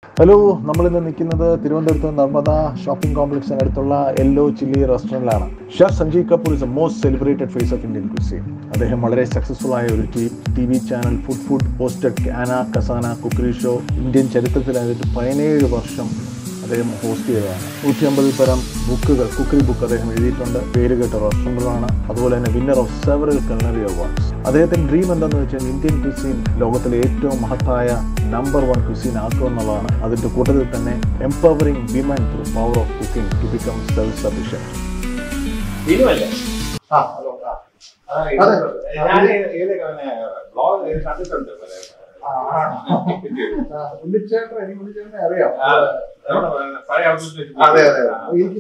Hello നമ്മളിന്ന് നിൽക്കുന്നത് തിരുവനന്തപുരത്ത് നർമ്മദ ഷോപ്പിംഗ് കോംപ്ലക്സിന് അടുത്തുള്ള യെല്ലോ ചില്ലി റെസ്റ്റോറൻറ്റിലാണ് chef Sanjay Kapoor is a most celebrated face of Indian cuisine അദ്ദേഹം വളരെ സക്സസ്ഫുൾ ആയ ഒരു T V channel food food hosted Khana Khazana cookery show Indian ചരിത്രത്തിലായിട്ട് പതിനേഴ് വർഷം അദ്ദേഹം ഹോസ്റ്റ് ചെയ്തതാണ് നൂറ്റി അമ്പതിൽ പരം ബുക്കുകൾ കുക്കറി ബുക്ക് അദ്ദേഹം എഴുതിയിട്ടുണ്ട് പേര് കേട്ട റെസ്റ്റോറൻറ്റുകളാണ് അതുപോലെ തന്നെ winner of several culinary awards അദ്ദേഹത്തിൻ്റെ ഡ്രീം എന്താണെന്ന് വെച്ചാൽ ഇന്ത്യൻ ക്വിസീൻ ലോകത്തിലെ ഏറ്റവും മഹത്തായ നമ്പർ വൺ ക്വിസീൻ ആക്കുക എന്നുള്ളതാണ് അതിൻ്റെ കൂട്ടത്തിൽ തന്നെ empowering women through power of cooking to become self sufficient ഇതുമല്ലേ ആ ആ, ഇത് ഞാൻ ഏതൊക്കെ ബ്ലോഗ് കണ്ടിട്ടുണ്ട് പല- ഉണ്ണിച്ചേട്ടൻ എനിക്ക് ഉണ്ണിച്ചേട്ടനെ അറിയാം ആ, നമ്മുടെ പഴയ ഔട്ട്ലെറ്റ് വെച്ച് അതെ അതെ ആ. എനിക്ക്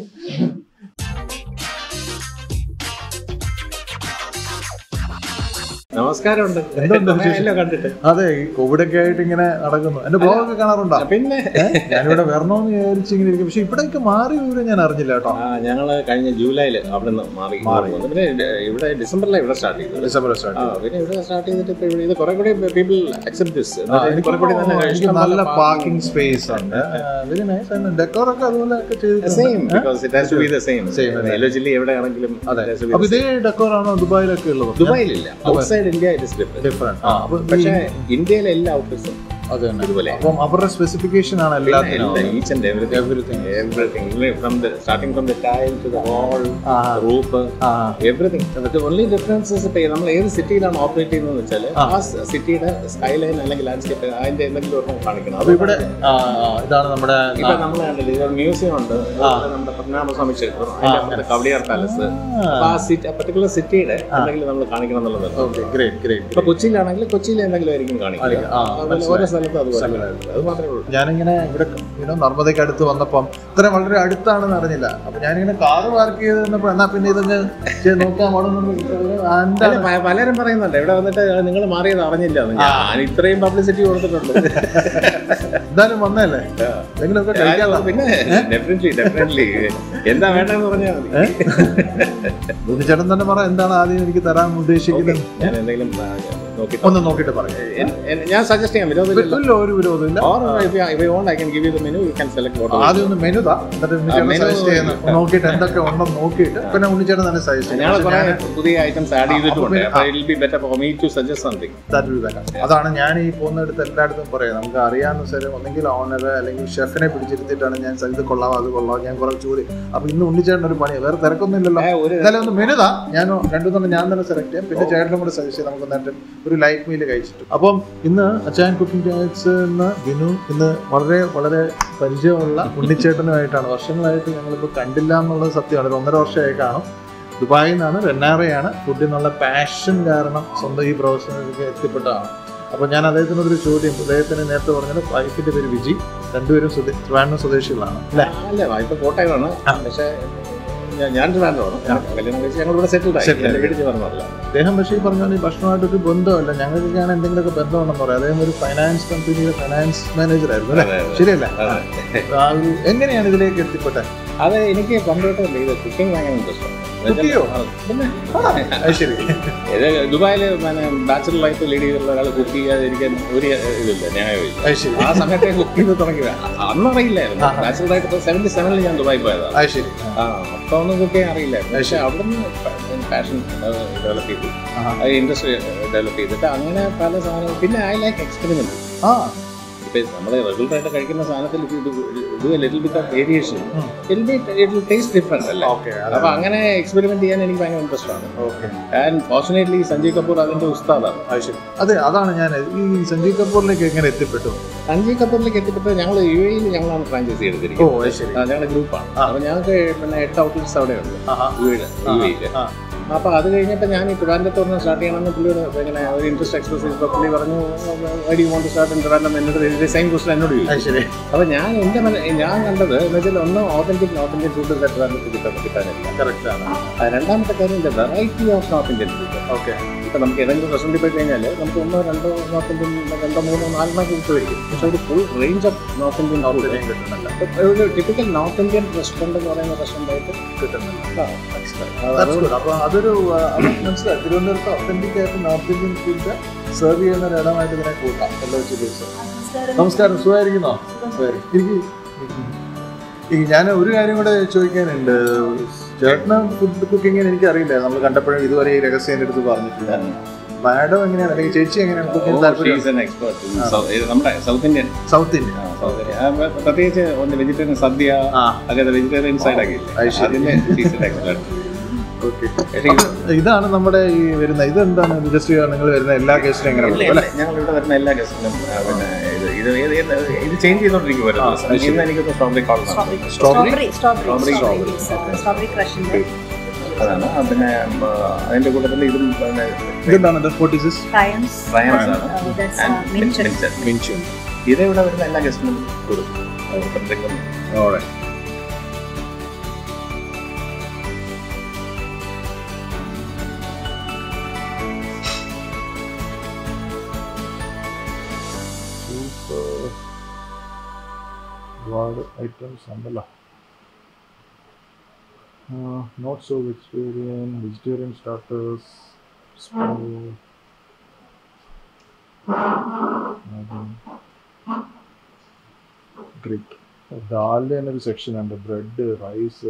നമസ്കാരമുണ്ട് എന്തുണ്ട് വിശേഷം? എല്ലാം കണ്ടിട്ട് അതെ ഈ കോവിഡ് ഒക്കെ ആയിട്ട് ഇങ്ങനെ നടക്കുന്നു എന്റെ ബ്ലോഗ് ഒക്കെ കാണാറുണ്ടോ പിന്നെ ഞാനിവിടെ വരണമെന്ന് വിചാരിച്ച് ഇങ്ങനെ ഇരിക്കും പക്ഷെ ഇവിടേക്ക് മാറി വിവരം ഞാൻ അറിഞ്ഞില്ല കേട്ടോ ആ, ഞങ്ങള് കഴിഞ്ഞ ജൂലൈയില് അവിടെ നിന്ന് മാറി മാറി. വന്നു. പിന്നെ ഇത് ഇവിടെ ഡിസംബറിലാണ് ഇവിടെ സ്റ്റാർട്ട് ചെയ്തത് ഡിസംബർ ആ, സ്റ്റാർട്ട് പിന്നെ ഇവിടെ സ്റ്റാർട്ട് ചെയ്തിട്ട് ഇപ്പൊ ഇവിടെ ഇത് കുറെ കൂടി പീപ്പിൾ അക്സെപ്റ്റ് ദിസ് എനിക്ക് കുറെ കൂടി നല്ല എനിക്ക് ഇഷ്ടം നല്ല പാർക്കിംഗ് സ്പേസ് ഉണ്ട് വെരി നൈസ് ഡെക്കോർ ഒക്കെ അതുപോലെ ഒക്കെ സെയിം ചെയ്തിട്ടുണ്ട് because it has to be the same Same, അല്ലേ? യെല്ലോ ജില്ലി എവിടെയാണെങ്കിലും അതെ it has to be അപ്പൊ the ഇതേ ഡെക്കോർ ആണോ ദുബായിലൊക്കെ ഉള്ളത് ദുബായിലില്ല outside India it is different different പക്ഷേ ഇന്ത്യയിലെ എല്ലാ ഔട്ട്ലെറ്റ്സും അത് തന്നെ ഇതുപോലെ അപ്പം അവരുടെ സ്പെസിഫിക്കേഷൻ ആണ് എല്ലാത്തിനും each and everything Everything. Everything from the starting from the tile to the wall ആ. റൂഫ് ആ എവറിഥിങ് എന്നിട്ട് ഓൺലി ഡിഫറൻസസ് ഇപ്പൊ നമ്മൾ ഏത് സിറ്റിയിലാണ് ഓപ്പറേറ്റ് ചെയ്യുന്നത് വെച്ചാൽ ആ. ആ സിറ്റിയുടെ സ്കൈ ലൈൻ അല്ലെങ്കിൽ ലാൻഡ്സ്കേപ്പ് അതിന്റെ എന്തെങ്കിലും ഒരെണ്ണം കാണിക്കണം അപ്പൊ ഇവിടെ ആ, ഇതാണ് നമ്മുടെ ഇപ്പൊ നമ്മൾ കണ്ടില്ലേ ഇവിടെ മ്യൂസിയം ഉണ്ട് അതുപോലെ നമ്മുടെ പത്മനാഭസ്വാമി ക്ഷേത്രം അതിന്റെ അപ്പുറത്ത് കവടിയാർ പാലസ് അപ്പൊ ആ സിറ്റി പർട്ടിക്കുലർ സിറ്റിയുടെ എന്തെങ്കിലും നമ്മൾ കാണിക്കണം എന്നുള്ളത് ഓക്കെ ഗ്രേറ്റ് ഗ്രേറ്റ് ഇപ്പൊ കൊച്ചിയിലാണെങ്കിൽ കൊച്ചിയിൽ എന്തെങ്കിലും ആയിരിക്കും കാണിക്കുക ആ, അതുപോലെ ഓരോ സ്ഥലത്തും അതുപോലെ അത് മാത്രമേ ഉള്ളൂ ഞാനിങ്ങനെ ഇവിടെ യുനോ നർമ്മദയ്ക്ക് അടുത്ത് വന്നപ്പം ഇത്ര വളരെ അടുത്താണെന്ന് അറിഞ്ഞില്ല അപ്പൊ ഞാനിങ്ങനെ കാറ് പാർക്ക് ചെയ്ത് വന്നപ്പോ എന്നാ പിന്നെ ഇതൊന്ന് ചെയ്ത് നോക്കാം അവിടെ നിന്ന് അല്ല, എന്താണ് പ- പലരും പറയുന്നുണ്ട് ഇവിടെ വന്നിട്ട് നിങ്ങൾ മാറിയത് അറിഞ്ഞില്ല എന്ന്. ഞാൻ ഇത്രയും പബ്ലിസിറ്റി കൊടുത്തിട്ടുണ്ട് എന്തായാലും വന്നല്ലേ എന്തെങ്കിലുമൊക്കെ കഴിക്കാൻ ആ, പിന്നെ ഡെഫിനറ്റ്ലി ഡെഫിനറ്റ്ലി എന്താ വേണ്ടെന്ന് പറഞ്ഞാൽ മതി ചേട്ടൻ തന്നെ പറ എന്താണ് ആദ്യം എനിക്ക് തരാൻ ഉദ്ദേശിക്കുന്നത് ഞാൻ എന്തെങ്കിലും ആ, നോക്കിയിട്ട് ഒന്ന് നോക്കിയിട്ട് പറയാം എൻ- എൻ- ഞാൻ സജസ്റ്റ് ചെയ്യാം വിരോധമില്ല ഇല്ല ഒരു വിരോധമില്ല or if you want I can give you the menu you can select what you want. ആദ്യം ഒന്ന് മെനു താ എന്നിട്ട് ഉണ്ണിച്ചേട്ടൻ menu സജസ്റ്റ് ചെയ്യുന്ന നോക്കിയിട്ട് എന്തൊക്കെ ഉണ്ടെന്ന് നോക്കിയിട്ട് പിന്നെ ഉണ്ണിച്ചേട്ടൻ തന്നെ സജസ്റ്റ് ഞങ്ങൾ കുറെ ചെയ്യും പുതിയ ഐറ്റംസ് ആഡ് ചെയ്തിട്ടുണ്ട് അപ്പൊ it be better for me to suggest something That will be better. അതാണ് ഞാൻ ഈ പോകുന്നിടത്ത് എല്ലായിടത്തും പറയാം നമുക്ക് അറിയാവുന്ന സ്ഥലം ഒന്നെങ്കിൽ ഓണർ അല്ലെങ്കിൽ ഷെഫിനെ പിടിച്ചിരുത്തിയിട്ടാണ് ഞാൻ ഇത് കൊള്ളാം അത് കൊള്ളാം ഞാൻ കുറെ ചോദ്യം അപ്പൊ ഇന്ന് ഉണ്ണിച്ചേട്ടൻ ഒരു പണിയാണ് വേറെ തിരക്കൊന്നും ഇല്ലല്ലോ ഒരു എന്നാലും ഒന്ന് മെനുതാ ഞാൻ രണ്ടുമൂന്ന് ഞാൻ തന്നെ സെലക്ട് ചെയ്യാം പിന്നെ ചേട്ടനും കൂടെ സജസ്റ്റ് ചെയ്ത് നമുക്ക് നേരത്തെ ഒരു ലൈറ്റ് മീൽ കഴിച്ചിട്ട് അപ്പം ഇന്ന് അച്ചായൻ കുക്കിംഗ് ചാൻസ് എന്ന വിനു ഇന്ന് വളരെ വളരെ പരിചയമുള്ള ഉണ്ണിച്ചേട്ടനുമായിട്ടാണ് വർഷങ്ങളായിട്ട് ഞങ്ങളിപ്പോൾ കണ്ടില്ല എന്നുള്ളത് സത്യമാണ് ഒരു ഒന്നര വർഷമായി കാണും ദുബായിൽ നിന്നാണ് റെന്നാറയാണ് ഫുഡിൽ നിന്നുള്ള പാഷൻ കാരണം സ്വന്തം ഈ പ്രൊഫഷനിലേക്ക് എത്തിപ്പെട്ടതാണ് അപ്പോൾ ഞാൻ അദ്ദേഹത്തിനോടൊരു ചോദ്യം അദ്ദേഹത്തിന് നേരത്തെ പറഞ്ഞത് വൈഫിന്റെ പേര് വിജി രണ്ടുപേരും സ്വദേ ട്രിവാൻഡ്രം സ്വദേശികളാണ് അല്ലേ അല്ല ഇപ്പൊ കോട്ടയമാണ് പക്ഷെ ഞാൻ- ഞാൻ ട്രിവാൻഡ്രമാണ് ഞാൻ കല്യാണം കഴിച്ച് ഞങ്ങൾ ഇവിടെ സെറ്റിൽഡ് ആയി Settled ആയി. എന്റെ വീട്ടിൽ പറഞ്ഞല്ല അദ്ദേഹം പക്ഷേ ഈ പറഞ്ഞ പോലെ ഈ ഭക്ഷണമായിട്ടൊരു ബന്ധമല്ല ഞങ്ങൾക്കൊക്കെയാണ് എന്തെങ്കിലുമൊക്കെ ബന്ധമുണ്ടെന്ന് പറയാം അദ്ദേഹം ഒരു ഫൈനാൻസ് കമ്പനിയുടെ ഫൈനാൻസ് മാനേജർ ആയിരുന്നു അല്ലേ അതെ, അതെ. ശരിയല്ലേ അതെ. ആ ഒരു എങ്ങനെയാണ് ഇതിലേക്ക് എത്തിപ്പെട്ടത് അതെ എനിക്ക് പണ്ടുതൊട്ടല്ലേ ഇത് കുക്കിംഗ് ഭയങ്കര ഇൻട്രസ്റ്റ് കുക്കിയോ? പിന്നെ അത് ശരി ഇത് ദുബായിൽ പിന്നെ ബാച്ചുലർ ലൈഫ് ലീഡ് ചെയ്തിട്ടുള്ള ഒരാൾ കുക്ക് ചെയ്യാതിരിക്കാൻ ഒരു ഇതില്ല ന്യായമില്ല അത് ശരി ആ സമയത്തെ കുക്ക് ചെയ്ത് തുടങ്ങിയത് അന്നറിയില്ലായിരുന്നു ബാച്ചുലർ ആയിട്ട് സെവന്റി സെവനിൽ ഞാൻ ദുബായി പോയതാണ് അത് ശരി ആ അപ്പൊ ഒന്നും കുക്ക് ചെയ്യാൻ അറിയില്ലായിരുന്നു പക്ഷെ അവിടുന്ന് പാഷൻ ഡെവലപ്പ് ചെയ്തു ആഹാ. അത് ഇൻഡസ്ട്രി ഡെവലപ്പ് ചെയ്തിട്ട് അങ്ങനെ പല സാധനങ്ങൾ പിന്നെ ഐ ലൈക്ക് എക്സ്പെരിമെന്റ് ആ ഇപ്പൊ നമ്മൾ റെഗുലർ ആയിട്ട് കഴിക്കുന്ന സാധനത്തിൽ ഇത് little bit of variation it taste different അല്ലേ ഓക്കെ അപ്പൊ അങ്ങനെ എക്സ്പെരിമെന്റ് ചെയ്യാൻ എനിക്ക് ഭയങ്കര ഇൻട്രസ്റ്റ് ആണ് okay and fortunately Sanjay Kapoor അതിന്റെ ഉസ്താദാണ് അത് ശരി അതെ അതാണ് ഞാൻ ഈ സഞ്ജീവ് കപൂറിലേക്ക് എങ്ങനെ എത്തിപ്പെട്ടു സഞ്ജയ് കപൂറിലേക്ക് എത്തിപ്പെട്ട് ഞങ്ങൾ യു എയിൽ ഞങ്ങളാണ് ഫ്രാഞ്ചൈസി ഓ എടുത്തിരിക്കുന്നത് അത് ശരി ആ, ഞങ്ങളുടെ ഗ്രൂപ്പാണ് ആ. അപ്പൊ ഞങ്ങൾക്ക് പിന്നെ എട്ട് ഔട്ട്ലെറ്റ്സ് അവിടെ ഉണ്ട് ആഹാ. യു എയിൽ യു എയിൽ ആ അപ്പൊ അത് കഴിഞ്ഞപ്പോൾ ഞാൻ ഈ ട്രിവാൻഡ്രത്ത് ഒന്ന് സ്റ്റാർട്ട് ചെയ്യണമെന്ന് പുള്ളിയോട് ഇങ്ങനെ ഒരു ഇൻട്രസ്റ്റ് എക്സ്പ്രസ് ചെയ്തപ്പോൾ പുള്ളി പറഞ്ഞു I'd want start in Trivandrum എന്നോട് സെയിം ക്വസ്റ്റൻ എന്നോട് ചോദിച്ചു അത് ശരി അപ്പൊ ഞാൻ എന്റെ മന- ഞാൻ കണ്ടത് എന്ന് വെച്ചാൽ ഒന്ന് ഓതന്റിക് നോർത്ത് ഇന്ത്യൻ ഫുഡ് ട്രിവാൻഡ്രത്ത് കിട്ടാൻ കിട്ടാനില്ല കറക്റ്റ് ആണ് ആ, രണ്ടാമത്തെ കാര്യം variety of north Indian food okay ഇപ്പൊ നമുക്ക് ഏതെങ്കിലും റെസ്റ്റോറൻറ്റിൽ പോയി കഴിഞ്ഞാൽ നമുക്ക് ഒന്നോ രണ്ടോ നോർത്ത് ഇന്ത്യൻ രണ്ടോ മൂന്നോ നാലെണ്ണോ കിട്ടുമായിരിക്കും പക്ഷെ ഒരു full range of north Indian food കിട്ടുന്നില്ല ഒരു ടിപ്പിക്കൽ നോർത്ത് ഇന്ത്യൻ റെസ്റ്റോറൻറ്റ് എന്ന് പറയുന്ന റെസ്റ്റോറൻ്റ് ആയിട്ട് കിട്ടുന്നില്ല ആ, മനസ്സിലായി. That's good. അപ്പൊ അതൊരു ആ, അത് മനസ്സിലായി തിരുവനന്തപുരത്ത് ഒത്തന്റിക് ആയിട്ട് നോർത്ത് ഇന്ത്യൻ ഫുഡ് സെർവ് ചെയ്യുന്ന ഒരു ഇടമായിട്ട് ഇതിനെ കൂട്ടാം എല്ലാ ചില്ലീസ് നമസ്കാരം നമസ്കാരം സുഖമായിരിക്കുന്നോ എനിക്ക് ഈ ഞാൻ ഒരു കാര്യം കൂടെ ചോദിക്കാനുണ്ട് ചേട്ടന് ഫുഡ് കുക്കിങ്ങിന് എനിക്ക് അറിയില്ല നമ്മൾ കണ്ടപ്പോഴും ഇതുവരെ ഈ രഹസ്യം എൻ്റെ അടുത്ത് പറഞ്ഞിട്ടില്ല മാഡം എങ്ങനെയാണ് അല്ലെങ്കിൽ ചേച്ചി എങ്ങനെയാണ് കുക്കിംഗ് താല്പര്യം എക്സ്പെർട്ട് നമ്മുടെ south Indian south India south Indian പ്രത്യേകിച്ച് ഒന്ന് വെജിറ്റേറിയൻ സദ്യ ആ അങ്ങനത്തെ വെജിറ്റേറിയൻ സൈഡ് ഒക്കെ അത് ശരി. അതിന്റെ എക്സ്പെർട്ട് ഓക്കെ ഇതാണ് നമ്മുടെ ഈ വരുന്ന ഇതെന്താണ് ജസ്റ്റ് നിങ്ങൾ വരുന്ന എല്ലാ ഗസ്റ്റും എങ്ങനെ കൊടുക്കും അല്ലേ ഞങ്ങൾ ഇവിടെ വരുന്ന എല്ലാ ഗസ്റ്റിനും പിന്നെ ഇത് ഇത് ഏത് ഏത് ഇത് ചേഞ്ച് ചെയ്തോണ്ടിരിക്കും ഓരോ ദിവസം. ഇന്ന് എനിക്ക് strawberry call Strawberry? Strawberry Strawberry, strawberry strawberry ക്രഷിന്റെ അതാണ് ആ, പിന്നെ ഉം, അതിന്റെ കൂട്ടത്തിൽ ഇതും പിന്നെ ഇതെന്താണ് ഫോർട്ടിസിസ് ട്രയംസ് Triumphs ആണ്. That's and mint Minchet. മിൻച്ചു ഇത് ഇവിടെ വരുന്ന എല്ലാ ഗസ്റ്റിനും കൊടുക്കും ഓരോരുത്തർക്കും Alright. Super. ഒരുപാട് ഐറ്റംസ് ഉണ്ടല്ലോ not so vegetarian vegetarian starters ഗ്രിറ്റ് ദാലിൻ്റെ തന്നെ ഒരു സെക്ഷൻ ഉണ്ട് ബ്രെഡ് റൈസ്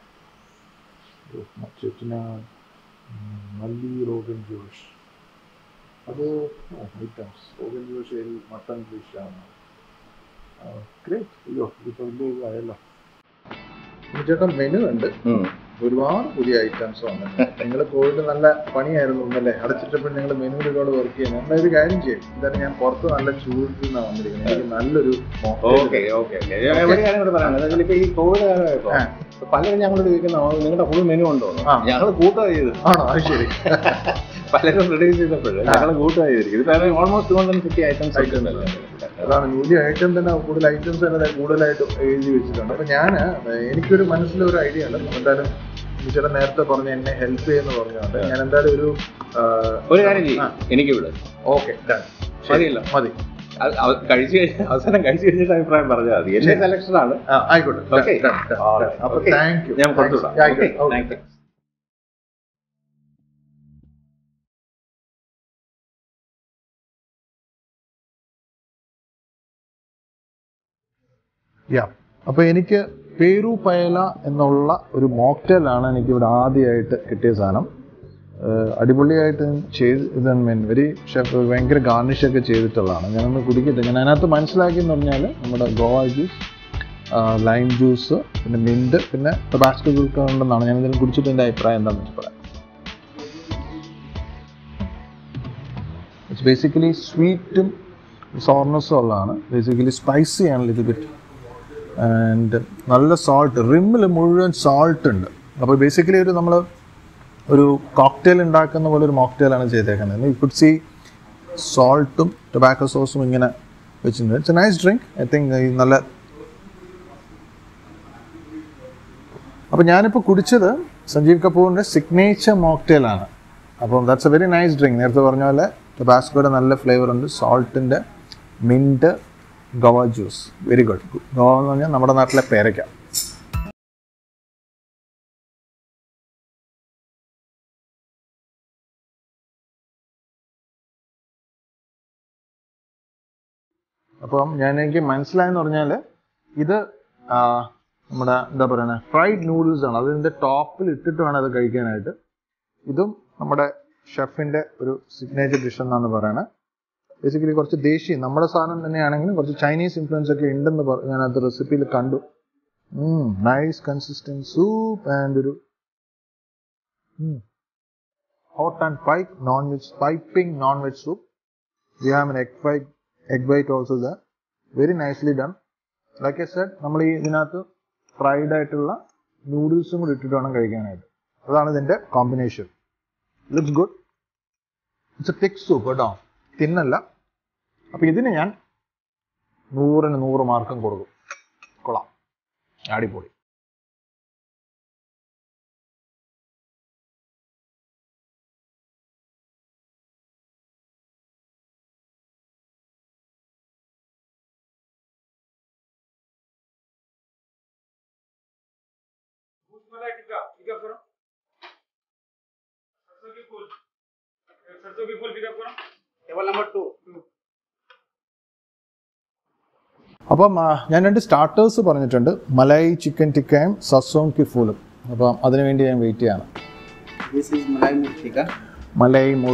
ചെറ്റിന മല്ലി റോഗൻ ജോഷ് അത് ഐറ്റംസ് റോഗൻ ജോഷ് മട്ടൺ ഫിഷാണ് ഗ്രേറ്റ് അയ്യോ ഇതിപ്പോൾ വലിയ ഇതായല്ലോ ചേട്ടാ മെനു ഉണ്ട് ഒരുപാട് പുതിയ ഐറ്റംസ് വന്നിട്ടുണ്ട് നിങ്ങൾ കോവിഡ് നല്ല പണിയായിരുന്നു ഒന്നല്ലേ അടച്ചിട്ടപ്പോൾ നിങ്ങൾ മെനുവിൽ ഒരുപാട് വർക്ക് ചെയ്യുന്നത് എന്നാൽ ഒരു കാര്യം ചെയ്യും എന്തായാലും ഞാൻ പുറത്ത് നല്ല ചൂടിൽ നിന്നാണ് വന്നിരിക്കുന്നത് എനിക്ക് നല്ലൊരു mocktail ഓക്കെ ഓക്കെ ഓക്കെ ഒരു കാര്യം കൂടെ പറയാനുള്ളത് അതായത് ഇപ്പൊ ഈ കോവിഡ് കാലമായപ്പോ ആ. പലരും ഞങ്ങളോട് ചോദിക്കുന്ന "ഓ, നിങ്ങളുടെ ഫുൾ മെനു ഉണ്ടോ ആ. ഞങ്ങൾ കൂട്ടുക ചെയ്ത് ആണോ അത് ശരി പലരും റിലീസ് ചെയ്തപ്പോഴേ ഞങ്ങൾ കൂട്ടുക ചെയ്തിരിക്കും ഇത് almost two hundred fifty items അതാണ് വലിയ ഐറ്റം തന്നെ കൂടുതൽ ഐറ്റംസ് തന്നെ കൂടുതലായിട്ട് എഴുതി വെച്ചിട്ടുണ്ട് അപ്പൊ ഞാൻ എനിക്കൊരു മനസ്സിലൊരു ഐഡിയ ഉണ്ട് എന്തായാലും ചേട്ടൻ നേരത്തെ പറഞ്ഞു എന്നെ ഹെൽപ്പ് ചെയ്യുന്ന പറഞ്ഞുകൊണ്ട് ഞാൻ എന്തായാലും ഒരു ഒരു കാര്യം ചെയ്യും എനിക്ക് ഇവിടെ ഓക്കെ മതിയല്ലോ മതി അത് അവ- കഴിച്ച് കഴിഞ്ഞ് അവസാനം കഴിച്ച് കഴിഞ്ഞിട്ട് അഭിപ്രായം പറഞ്ഞാൽ മതി എന്റെ സെലക്ഷൻ ആണ് ആ, ആയിക്കോട്ടെ Okay. Done, done, done. Alright. അപ്പൊ Okay. താങ്ക് യു ഞാൻ കൊടുത്തുവിടാം ആയിക്കോട്ടെ Okay. Okay. Thank you. യാ അപ്പോൾ എനിക്ക് പേരു പയല എന്നുള്ള ഒരു മോക്ടെയിലാണ് എനിക്ക് ഇവിടെ ആദ്യമായിട്ട് കിട്ടിയ സാധനം ഏഹ് അടിപൊളിയായിട്ട് ചെയ്ത് ഇത് മീൻ വെരി ഷെഫ് ഭയങ്കര ഗാർണിഷ് ഒക്കെ ചെയ്തിട്ടുള്ളതാണ് ഞാനൊന്ന് കുടിക്കട്ടെ ഞാൻ അതിനകത്ത് മനസ്സിലാക്കിയെന്ന് പറഞ്ഞാൽ നമ്മുടെ ഗോവ ജ്യൂസ് ലൈം ജ്യൂസ് പിന്നെ മിൻറ്റ് പിന്നെ ടൊബാസ്കോ ഉണ്ടെന്നാണ് ഞാൻ ഇതിന് കുടിച്ചിട്ട് എൻ്റെ അഭിപ്രായം എന്താണെന്ന് വെച്ച് പറയാം ഇറ്റ്സ് ബേസിക്കലി സ്വീറ്റും സോർനെസ്സും ഉള്ളതാണ് ബേസിക്കലി സ്പൈസി ആണ് ലിറ്റിൽ ബിറ്റ് ആൻഡ് നല്ല സോൾട്ട് റിമ്മിൽ മുഴുവൻ സോൾട്ട് ഉണ്ട് അപ്പോൾ ബേസിക്കലി ഒരു നമ്മൾ ഒരു കോക്ടെയിൽ ഉണ്ടാക്കുന്ന പോലെ ഒരു മോക്ടെയിലാണ് ചെയ്തേക്കുന്നത് യു കുഡ് സി സോൾട്ടും ടൊബാക്കോ സോസും ഇങ്ങനെ വെച്ചിട്ടുണ്ട് it's a nice drink I think നല്ല അപ്പോൾ ഞാനിപ്പോൾ കുടിച്ചത് സഞ്ജീവ് കപൂറിൻ്റെ സിഗ്നേച്ചർ മോക്ടെയിലാണ് അപ്പം that's a very nice drink നേരത്തെ പറഞ്ഞ പോലെ ടൊബാസ്കോയുടെ നല്ല ഫ്ലേവർ ഉണ്ട് സോൾട്ടിൻ്റെ mint guava juice very good guava എന്ന് പറഞ്ഞാൽ നമ്മുടെ നാട്ടിലെ പേരയ്ക്ക അപ്പം ഞാൻ എനിക്ക് മനസ്സിലായെന്ന് പറഞ്ഞാൽ ഇത് ആ, നമ്മുടെ എന്താ പറയുക ഫ്രൈഡ് നൂഡിൽസ് ആണ് അതിൻ്റെ ടോപ്പിൽ ഇട്ടിട്ട് വേണം അത് കഴിക്കാനായിട്ട് ഇതും നമ്മുടെ ഷെഫിൻ്റെ ഒരു സിഗ്നേച്ചർ ഡിഷ് എന്നാണ് പറയുന്നത് ബേസിക്കലി കുറച്ച് ദേശീയ നമ്മുടെ സാധനം തന്നെയാണെങ്കിലും കുറച്ച് ചൈനീസ് ഇൻഫ്ലുവൻസ് ഒക്കെ ഉണ്ടെന്ന് പറ- ഞാനത് റെസിപ്പിയിൽ കണ്ടു നൈസ് കൺസിസ്റ്റൻസ് സൂപ്പ് ആൻഡ് ഒരു hot and pipe non veg piping non veg soup we have an egg white egg white also the very nicely done like a said നമ്മൾ ഈ ഇതിനകത്ത് ഫ്രൈഡ് ആയിട്ടുള്ള നൂഡിൽസും കൂടി ഇട്ടിട്ട് വേണം കഴിക്കാനായിട്ട് അതാണ് ഇതിന്റെ combination looks good it's a thick soup കേട്ടോ തിന്നല്ല അപ്പൊ ഇതിന് ഞാൻ നൂറിന് നൂറ് മാർക്കും കൊടുക്കും കൊള്ളാം അടിപൊളി मलाई टिक्का पिकअप करो सरसों की फूल सरसों की फूल पिकअप करो टेबल नंबर टू അപ്പം ആ, ഞാൻ രണ്ട് സ്റ്റാർട്ടേഴ്സ് പറഞ്ഞിട്ടുണ്ട് മലായി ചിക്കൻ ടിക്കയും സസോം കിഫൂലും അപ്പം അതിനുവേണ്ടി ഞാൻ വെയിറ്റ് ചെയ്യാണ് This is Malai Murtika. Malai മൂ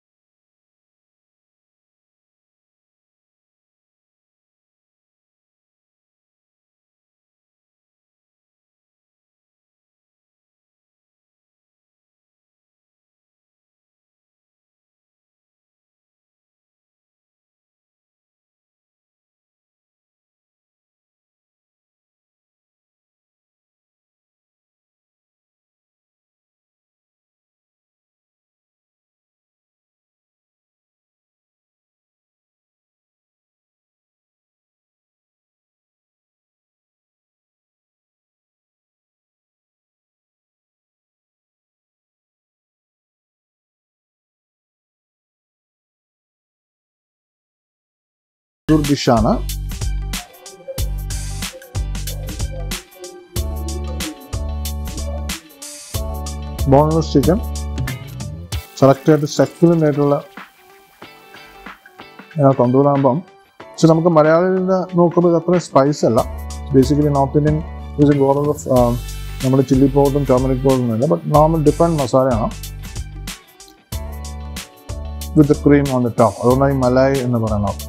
ഡിഷാണ് ബോൺലെസ് ചിക്കൻ സെലക്ട് ചെയ്ത് സെക്യുലൻ്റ് ആയിട്ടുള്ള തന്തൂരാകുമ്പം പക്ഷെ നമുക്ക് മലയാളികളുടെ നോക്കുമ്പോൾ ഇത് അത്രയും സ്പൈസ് അല്ല basically north Indian using or of നമ്മുടെ ചില്ലി പൗഡറും ടർമറിക് പൗഡറും ഇല്ല ബട്ട് നോർമൽ ഡിഫറെൻറ്റ് മസാലയാണ് with cream on the top അതുകൊണ്ടാണ് ഈ മലായി എന്ന് പറയുന്നത്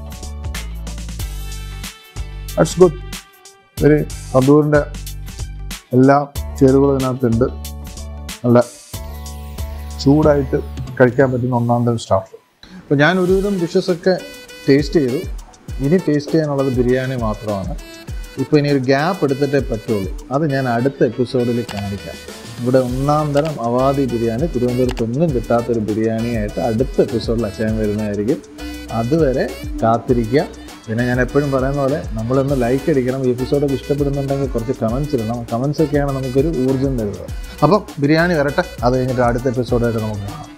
ദാറ്റ്സ് ഗുഡ് വെരി തന്തൂരിൻ്റെ എല്ലാ ചേരുവകളും ഇതിനകത്തുണ്ട് നല്ല ചൂടായിട്ട് കഴിക്കാൻ പറ്റുന്ന ഒന്നാം തരം സ്റ്റാഫ് അപ്പോൾ ഞാൻ ഒരുവിധം ഡിഷസ് ഒക്കെ ടേസ്റ്റ് ചെയ്തു ഇനി ടേസ്റ്റ് ചെയ്യാനുള്ളത് ബിരിയാണി മാത്രമാണ് ഇപ്പോൾ ഇനി ഒരു ഗ്യാപ്പ് എടുത്തിട്ടേ പറ്റുള്ളൂ അത് ഞാൻ അടുത്ത എപ്പിസോഡിൽ കാണിക്കാം ഇവിടെ ഒന്നാം തരം അവാദി ബിരിയാണി തിരുവനന്തപുരത്ത് ഒന്നും കിട്ടാത്തൊരു ബിരിയാണിയായിട്ട് അടുത്ത എപ്പിസോഡിൽ അച്ഛൻ വരുന്നതായിരിക്കും അതുവരെ കാത്തിരിക്കുക പിന്നെ ഞാൻ എപ്പോഴും പറയുന്ന പോലെ നമ്മളൊന്ന് ലൈക്ക് അടിക്കണം ഈ എപ്പിസോഡൊക്കെ ഇഷ്ടപ്പെടുന്നുണ്ടെങ്കിൽ കുറച്ച് കമൻസ് ഇടണം കമൻസ് ഒക്കെയാണ് നമുക്കൊരു ഊർജ്ജം തരുന്നത് അപ്പം ബിരിയാണി വരട്ടെ അത് കഴിഞ്ഞിട്ട് അടുത്ത എപ്പിസോഡായിട്ട് നമുക്ക് കാണാം